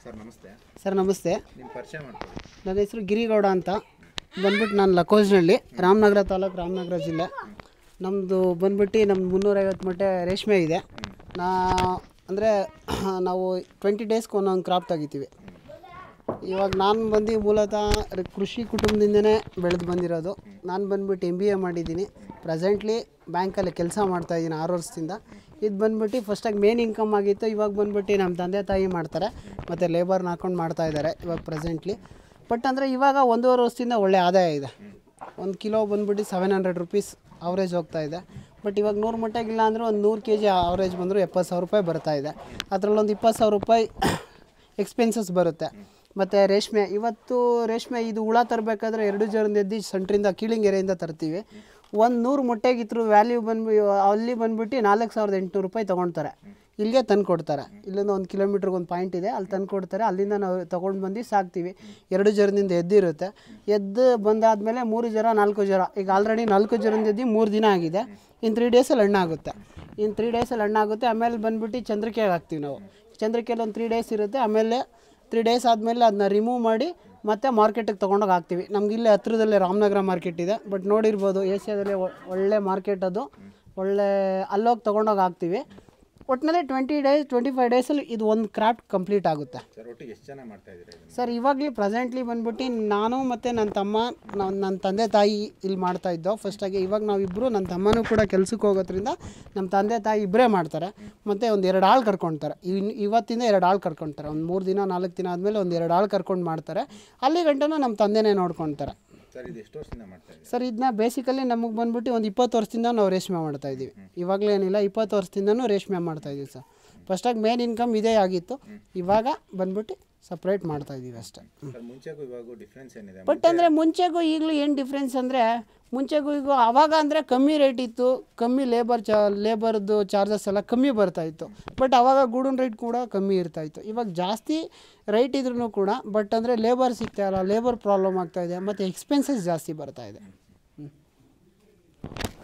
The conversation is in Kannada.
ಸರ್ ನಮಸ್ತೆ ಸರ್ ನಮಸ್ತೆ ನಿಮ್ಮ ಪರಿಚಯ ಮಾಡ್ಕೊಳ್ಳಿ ನನ್ನ ಹೆಸರು ಗಿರಿಗೌಡ ಅಂತ ಬಂದ್ಬಿಟ್ಟು ನಾನು ಲಕೋಜ್ನಹಳ್ಳಿ ರಾಮನಗರ ತಾಲೂಕು ರಾಮನಗರ ಜಿಲ್ಲೆ ನಮ್ಮದು ಬಂದ್ಬಿಟ್ಟು ನಮ್ದು ಮುನ್ನೂರೈವತ್ತು ಮಟ್ಟೆ ರೇಷ್ಮೆ ಇದೆ ನಾ ಅಂದರೆ ನಾವು ಟ್ವೆಂಟಿ ಡೇಸ್ಗೆ ಒಂದೊಂದು ಕ್ರಾಪ್ ತೆಗಿತೀವಿ ಇವಾಗ ನಾನು ಬಂದು ಮೂಲತಃ ರ- ಕೃಷಿ ಕುಟುಂಬದಿಂದನೇ ಬೆಳೆದು ಬಂದಿರೋದು ನಾನು ಬಂದ್ಬಿಟ್ಟು ಎಮ್ ಬಿ ಎ ಮಾಡಿದ್ದೀನಿ ಪ್ರೆಸೆಂಟ್ಲಿ ಬ್ಯಾಂಕಲ್ಲಿ ಕೆಲಸ ಮಾಡ್ತಾಯಿದ್ದೀನಿ ಆರು ವರ್ಷದಿಂದ ಇದು ಬಂದ್ಬಿಟ್ಟು ಫಸ್ಟಾಗಿ ಮೇನ್ ಇನ್ಕಮ್ ಆಗಿತ್ತು ಇವಾಗ ಬಂದ್ಬಿಟ್ಟು ನಮ್ಮ ತಂದೆ ತಾಯಿ ಮಾಡ್ತಾರೆ ಮತ್ತು ಲೇಬರ್ನ ಹಾಕೊಂಡು ಮಾಡ್ತಾ ಇದ್ದಾರೆ ಇವಾಗ ಪ್ರೆಸೆಂಟ್ಲಿ ಬಟ್ ಅಂದರೆ ಇವಾಗ ಒಂದೂವರೆ ವರ್ಷದಿಂದ ಒಳ್ಳೆ ಆದಾಯ ಇದೆ ಒಂದು ಕಿಲೋ ಬಂದ್ಬಿಟ್ಟು ಸೆವೆನ್ ಹಂಡ್ರೆಡ್ ರುಪೀಸ್ ಅವರೇಜ್ ಹೋಗ್ತಾ ಇದೆ ಬಟ್ ಇವಾಗ ನೂರು ಮಟ್ಟಿಗಿಲ್ಲ ಅಂದರೆ ಒಂದು ನೂರು ಕೆ ಜಿ ಅವರೇಜ್ ಬಂದರೂ ಎಪ್ಪತ್ತು ಸಾವಿರ ರೂಪಾಯಿ ಬರ್ತಾ ಇದೆ ಅದರಲ್ಲೊಂದು ಇಪ್ಪತ್ತು ಸಾವಿರ ರೂಪಾಯಿ ಎಕ್ಸ್ಪೆನ್ಸಸ್ ಬರುತ್ತೆ ಮತ್ತು ರೇಷ್ಮೆ ಇವತ್ತು ರೇಷ್ಮೆ ಇದು ಹುಳ ತರಬೇಕಾದ್ರೆ ಎರಡು ಜರದಿಂದ ಎದ್ದು ಸೆಂಟ್ರಿಂದ ಕೀಳಿಂಗೆರೆಯಿಂದ ತರ್ತೀವಿ ಒಂದು ನೂರು ಮೊಟ್ಟೆಗಿದ್ರು ವ್ಯಾಲ್ಯೂ ಬಂದ್ಬಿ ಅಲ್ಲಿ ಬಂದ್ಬಿಟ್ಟು ನಾಲ್ಕು ಸಾವಿರದ ಎಂಟುನೂರು ರೂಪಾಯಿ ತೊಗೊಳ್ತಾರೆ ಇಲ್ಲಿಗೆ ತಂದು ಕೊಡ್ತಾರೆ ಇಲ್ಲಿಂದ ಒಂದು ಕಿಲೋಮೀಟ್ರಿಗೆ ಒಂದು ಪಾಯಿಂಟ್ ಇದೆ ಅಲ್ಲಿ ತಂದು ಕೊಡ್ತಾರೆ ಅಲ್ಲಿಂದ ನಾವು ತೊಗೊಂಡು ಬಂದು ಸಾಕ್ತೀವಿ ಎರಡು ಜರದಿಂದ ಎದ್ದಿರುತ್ತೆ ಎದ್ದು ಬಂದಾದಮೇಲೆ ಮೂರು ಜರ ನಾಲ್ಕು ಜರ ಈಗ ಆಲ್ರೆಡಿ ನಾಲ್ಕು ಜರದಿಂದ ಎದ್ದು ಮೂರು ದಿನ ಆಗಿದೆ ಇನ್ನು ತ್ರೀ ಡೇಸಲ್ಲಿ ಹಣ್ಣಾಗುತ್ತೆ ಇನ್ನು ತ್ರೀ ಡೇಸಲ್ಲಿ ಹಣ್ಣಾಗುತ್ತೆ ಆಮೇಲೆ ಬಂದ್ಬಿಟ್ಟು ಚಂದ್ರಿಕೆಗೆ ಹಾಕ್ತೀವಿ ನಾವು ಚಂದ್ರಿಕೆಯಲ್ಲಿ ಒಂದು ತ್ರೀ ಡೇಸ್ ಇರುತ್ತೆ ಆಮೇಲೆ ತ್ರೀ ಡೇಸ್ ಆದಮೇಲೆ ಅದನ್ನ ರಿಮೂವ್ ಮಾಡಿ ಮತ್ತೆ ಮಾರ್ಕೆಟಿಗೆ ತೊಗೊಂಡೋಗಿ ಹಾಕ್ತೀವಿ ನಮ್ಗೆ ಇಲ್ಲೇ ಹತ್ರದಲ್ಲೇ ರಾಮನಗರ ಮಾರ್ಕೆಟ್ ಇದೆ ಬಟ್ ನೋಡಿರ್ಬೋದು ಏಷ್ಯಾದಲ್ಲೇ ಒ- ಒಳ್ಳೆ ಮಾರ್ಕೆಟ್ ಅದು ಒಳ್ಳೆ ಅಲ್ಲೋಗಿ ತೊಗೊಂಡೋಗಿ ಹಾಕ್ತೀವಿ ಒಟ್ಟಿನಲ್ಲಿ ಟ್ವೆಂಟಿ ಡೇಸ್ ಟ್ವೆಂಟಿ ಫೈವ್ ಡೇಸಲ್ಲಿ ಇದು ಒಂದು ಕ್ರಾಫ್ಟ್ ಕಂಪ್ಲೀಟ್ ಆಗುತ್ತೆ ಸರ್ ಒಟ್ಟಿಗೆ ಎಷ್ಟು ಜನ ಮಾಡ್ತಾ ಇದ್ದೀರಾ ಇದನ್ನು ಸರ್ ಇವಾಗಲೇ ಪ್ರೆಸೆಂಟ್ಲಿ ಬಂದ್ಬಿಟ್ಟು ನಾನು ಮತ್ತು ನನ್ನ ತಮ್ಮ ನಾವು ನನ್ನ ತಂದೆ ತಾಯಿ ಇಲ್ಲಿ ಮಾಡ್ತಾ ಇದ್ದೋ ಫಸ್ಟಾಗಿ ಇವಾಗ ನಾವಿಬ್ಬರು ನನ್ನ ತಮ್ಮನೂ ಕೂಡ ಕೆಲ್ಸಕ್ಕೆ ಹೋಗೋದ್ರಿಂದ ನಮ್ಮ ತಂದೆ ತಾಯಿ ಇಬ್ಬರೇ ಮಾಡ್ತಾರೆ ಮತ್ತು ಒಂದು ಎರಡು ಆಳು ಕರ್ಕೊಳ್ತಾರೆ ಇನ್ ಇವತ್ತಿಂದ ಎರಡು ಆಳು ಕರ್ಕೊಳ್ತಾರೆ ಒಂದು ಮೂರು ದಿನ ನಾಲ್ಕು ದಿನ ಆದಮೇಲೆ ಒಂದು ಎರಡು ಆಳು ಕರ್ಕೊಂಡು ಮಾಡ್ತಾರೆ ಅಲ್ಲಿ ಗಂಟನೂ ನಮ್ಮ ತಂದೆನೇ ನೋಡ್ಕೊಳ್ತಾರೆ ಸರ್ ಇದು ಎಷ್ಟು ವರ್ಷದಿಂದ ಮಾಡ್ತಾ ಇದ್ದೀರಾ ಸರ್ ಇದನ್ನ ಬೇಸಿಕಲಿ ನಮಗೆ ಬಂದ್ಬಿಟ್ಟು ಒಂದು ಇಪ್ಪತ್ತು ವರ್ಷದಿಂದ ನಾವು ರೇಷ್ಮೆ ಮಾಡ್ತಾ ಇದ್ದೀವಿ ಇವಾಗಲೇನಿಲ್ಲ ಇಪ್ಪತ್ತು ವರ್ಷದಿಂದನೂ ರೇಷ್ಮೆ ಮಾಡ್ತಾ ಇದ್ದೀವಿ ಸರ್ ಫಸ್ಟಾಗಿ ಮೇನ್ ಇನ್ಕಮ್ ಇದೇ ಆಗಿತ್ತು ಇವಾಗ ಬಂದ್ಬಿಟ್ಟು ಸಪ್ರೇಟ್ ಮಾಡ್ತಾ ಇದ್ದೀವಿ ಅಷ್ಟೇ ಸರ್ ಮುಂಚೆಗೂ ಇವಾಗೂ ಡಿಫ್ರೆನ್ಸ್ ಏನಿದೆ ಬಟ್ ಅಂದರೆ ಮುಂಚೆಗೂ ಈಗಲೂ ಏನು ಡಿಫ್ರೆನ್ಸ್ ಅಂದರೆ ಮುಂಚೆಗೂ ಈಗ ಆವಾಗ ಅಂದರೆ ಕಮ್ಮಿ ರೇಟ್ ಇತ್ತು ಕಮ್ಮಿ ಲೇಬರ್ ಚಾ ಲೇಬರ್ದು ಚಾರ್ಜಸ್ ಎಲ್ಲ ಕಮ್ಮಿ ಬರ್ತಾ ಇತ್ತು ಬಟ್ ಆವಾಗ ಗೂಡನ್ ರೇಟ್ ಕೂಡ ಕಮ್ಮಿ ಇರ್ತಾ ಇತ್ತು ಇವಾಗ ಜಾಸ್ತಿ ರೈಟ್ ಇದ್ರೂ ಕೂಡ ಬಟ್ ಅಂದರೆ ಲೇಬರ್ ಸಿಗ್ತಾ ಇಲ್ಲ ಲೇಬರ್ ಪ್ರಾಬ್ಲಮ್ ಆಗ್ತಾ ಇದೆ ಮತ್ತು ಎಕ್ಸ್ಪೆನ್ಸಸ್ ಜಾಸ್ತಿ ಬರ್ತಾ ಇದೆ ಹ್ಮ್.